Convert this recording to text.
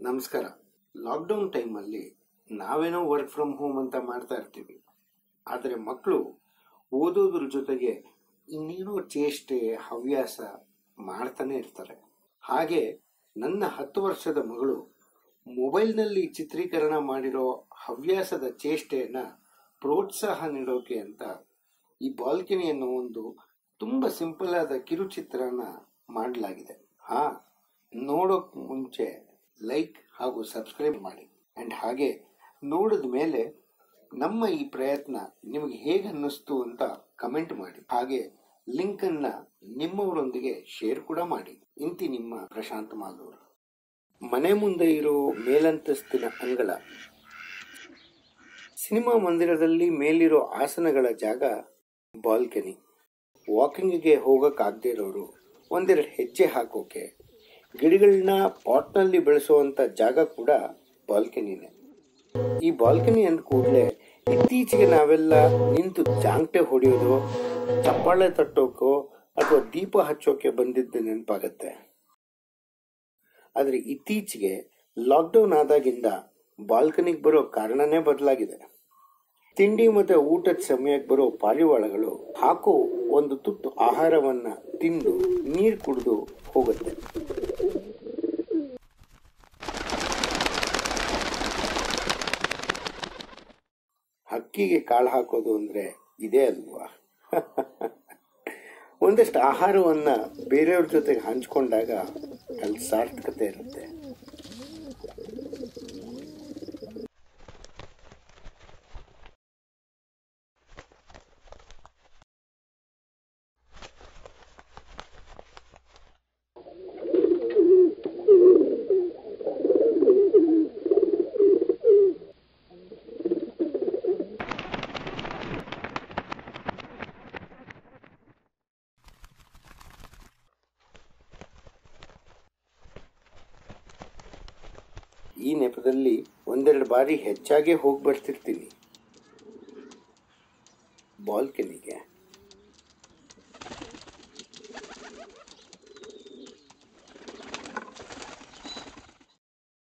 ನಮಸ್ಕಾರ ಲಾಕ್ಡೌನ್ ಟೈಮಲ್ಲಿ ನಾವೇನೋ ವರ್ಕ್ ಫ್ರಮ್ ಹೋಮ್ ಅಂತ ಮಾಡ್ತಾ ಇರ್ತೀವಿ ಆದರೆ ಮಕ್ಕಳು ಓದೋದ್ರ ಜೊತೆಗೆ ಇನ್ನೇನೋ ಚೇಷ್ಟೆ ಹವ್ಯಾಸ ಮಾಡ್ತಾನೆ ಇರ್ತಾರೆ ಹಾಗೆ ನನ್ನ ಹತ್ತು ವರ್ಷದ ಮಗಳು ಮೊಬೈಲ್ನಲ್ಲಿ ಚಿತ್ರೀಕರಣ ಮಾಡಿರೋ ಹವ್ಯಾಸದ ಚೇಷ್ಟೆಯನ್ನ ಪ್ರೋತ್ಸಾಹ ನೀಡೋಕೆ ಅಂತ ಈ ಬಾಲ್ಕನಿ ಅನ್ನೋ ಒಂದು ತುಂಬ ಸಿಂಪಲ್ ಆದ ಕಿರುಚಿತ್ರನ ಮಾಡಲಾಗಿದೆ ಹಾ ನೋಡೋಕ್ ಮುಂಚೆ ಲೈಕ್ ಹಾಗೂ ಸಬ್ಸ್ಕ್ರೈಬ್ ಮಾಡಿ ಅಂಡ್ ಹಾಗೆ ನೋಡಿದ ಮೇಲೆ ನಮ್ಮ ಈ ಪ್ರಯತ್ನ ನಿಮಗೆ ಹೇಗೆ ಅನ್ನಿಸ್ತು ಅಂತ ಕಮೆಂಟ್ ಮಾಡಿ ಹಾಗೆ ಲಿಂಕ್ ಅನ್ನ ನಿಮ್ಮವರೊಂದಿಗೆ ಶೇರ್ ಕೂಡ ಮಾಡಿ ಇಂತಿ ನಿಮ್ಮ ಪ್ರಶಾಂತ್ ಮಾಲೂರ್ ಮನೆ ಮುಂದೆ ಇರೋ ಮೇಲಂತಸ್ತಿನ ಅಂಗಳ ಸಿನಿಮಾ ಮಂದಿರದಲ್ಲಿ ಮೇಲಿರೋ ಆಸನಗಳ ಜಾಗ ಬಾಲ್ಕನಿ ವಾಕಿಂಗ್ಗೆ ಹೋಗಕ್ಕಾಗದೇ ಇರೋರು ಒಂದೆರಡು ಹೆಜ್ಜೆ ಹಾಕೋಕೆ ಗಿಡಗಳನ್ನ ಪಾಟ್ನಲ್ಲಿ ಬೆಳೆಸುವಂತ ಜಾಗ ಕೂಡ ಬಾಲ್ಕನಿನೇ ಈ ಬಾಲ್ಕನಿ ಅಂದ ಕೂಡಲೇ ಇತ್ತೀಚೆಗೆ ನಾವೆಲ್ಲ ನಿಂತು ಜಾಂಗ್ಟೆ ಹೊಡೆಯೋದು ಚಪ್ಪಾಳೆ ತಟ್ಟೋಕೋ ಅಥವಾ ದೀಪ ಹಚ್ಚೋಕೆ ಬಂದಿದ್ದು ನೆನಪಾಗತ್ತೆ ಆದ್ರೆ ಇತ್ತೀಚೆಗೆ ಲಾಕ್ಡೌನ್ ಆದಾಗಿಂದ ಬಾಲ್ಕನಿಗೆ ಬರೋ ಕಾರಣನೇ ಬದಲಾಗಿದೆ ತಿಂಡಿ ಮತ್ತೆ ಊಟದ ಸಮಯಕ್ಕೆ ಬರೋ ಪಾರಿವಾಳಗಳು ಹಾಕೋ ಒಂದು ತುತ್ತು ಆಹಾರವನ್ನ ತಿಂದು ನೀರು ಕುಡಿದು ಹೋಗುತ್ತೆ ಹಕ್ಕಿಗೆ ಕಾಳು ಹಾಕೋದು ಅಂದ್ರೆ ಇದೇ ಅಲ್ವಾ ಒಂದಷ್ಟು ಆಹಾರವನ್ನ ಬೇರೆಯವ್ರ ಜೊತೆಗೆ ಹಂಚ್ಕೊಂಡಾಗ ಅಲ್ಲಿ ಸಾರ್ಥಕತೆ ಇರುತ್ತೆ ಈ ನೆಪದಲ್ಲಿ ಒಂದೆರಡು ಬಾರಿ ಹೆಚ್ಚಾಗೆ ಹೋಗಿ ಬರ್ತಿರ್ತೀನಿ ಬಾಲ್ಕನಿಗೆ